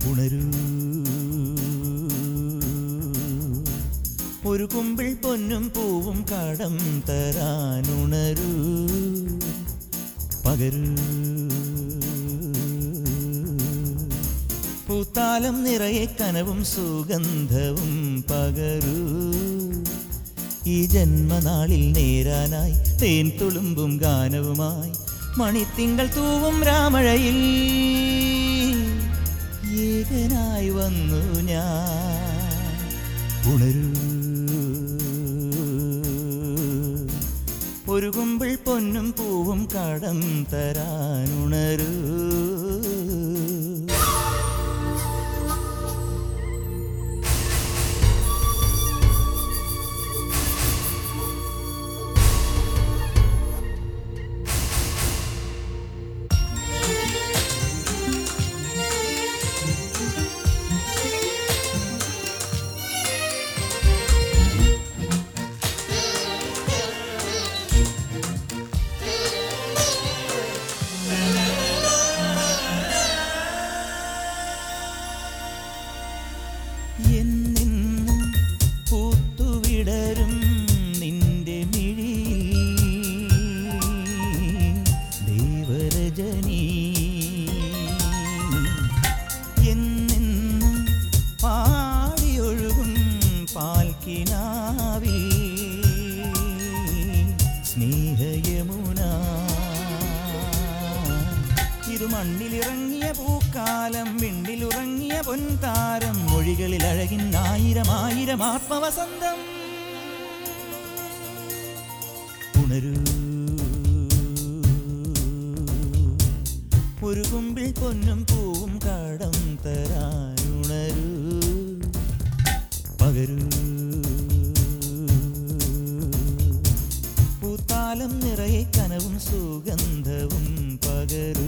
ഉണരൂ ഒരു കുമ്പിൾ പൊന്നും പൂവും കടം തരാനുണരൂ പകരൂ പൂത്താലം നിറയെ കനവും സുഗന്ധവും പകരൂ ഈ ജന്മനാളിൽ നേരാനായി തേൻ തുളുമ്പും ഗാനവുമായി മണിത്തിങ്കൾ തൂവും രാമഴയിൽ ഏകനായി വന്നു ഞാൻ ഉണരൂ ഒരു കുമ്പിൾ പൊന്നും പൂവും കടം തരാനുണരൂ എന്നെന്നും പൂത്തുവിടരും നിന്റെ മിഴിയിൽ ദേവരജനീ എന്നെന്നും പാടിയൊഴുകും പാൽക്കിനാവിൽ സ്നേഹയമുന ഇത് മണ്ണിലിറങ്ങിയ പൂക്കാലം വിണ്ണിലുറങ്ങിയ പൊൻതാരം മൊഴികളിൽ അഴകിൻ ആയിരം ആയിരം ആത്മവസന്തം ഉണരൂ ഒരു കുമ്പിൾ പൊന്നും പൂവും കടം തരാനുണരൂ പകരൂ പൂത്താലം നിറയെ കനവും സുഗന്ധവും പകരൂ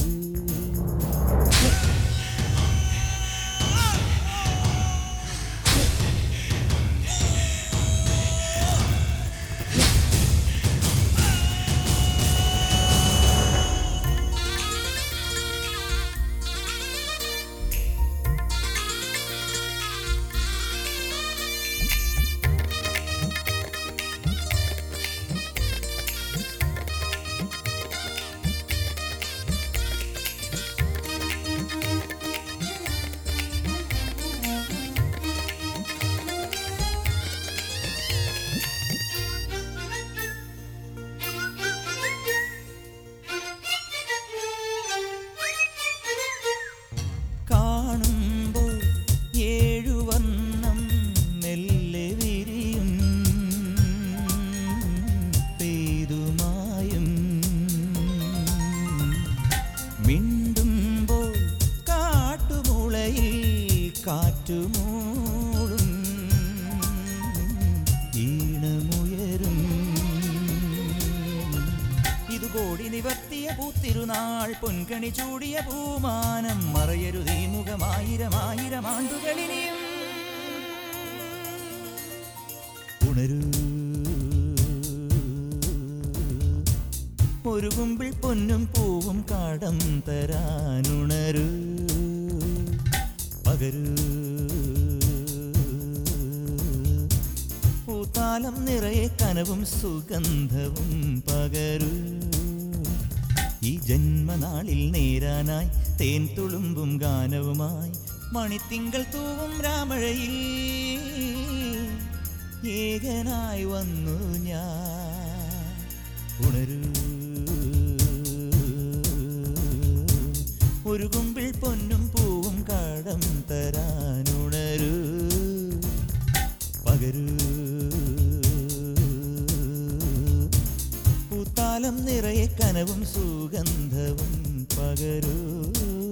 കാണുമ്പോൾ ഏഴു വർണ്ണം മെല്ലെ വിരിയും പെയ്തുമായും മിണ്ടുമ്പോൾ കാട്ടുമുളയിൽ കാറ്റുമൂടും ഈണമുയരും ഇത് കോടി നിവർത്തിയ പൂത്തിരുനാൾ പൊൻകണി ചൂടിയ പൂമാനം മറയരുതീ മുഖമായിരം ആയിരം ആണ്ടുകളിനിയും ഉണരൂ ഒരു കുമ്പിൾ പൊന്നും പൂവും കാടം തരാനുണരൂ പകരൂ പൂത്താലം നിറയെ കനവും സുഗന്ധവും പകരൂ ഈ ജന്മനാളിൽ നേരാനായി തേൻ തുളുമ്പും ഗാനവുമായി മണിത്തിങ്കൾ തൂവും രാമഴയിൽ ഏകനായി വന്നു ഞാൻ ഉണരൂ ഒരു കുമ്പിൾ പൊന്നും പൂവും കടം തരാനുണരൂ പകരൂ പൂത്താലം നിറയെ കനവും സുഗന്ധവും പകരൂ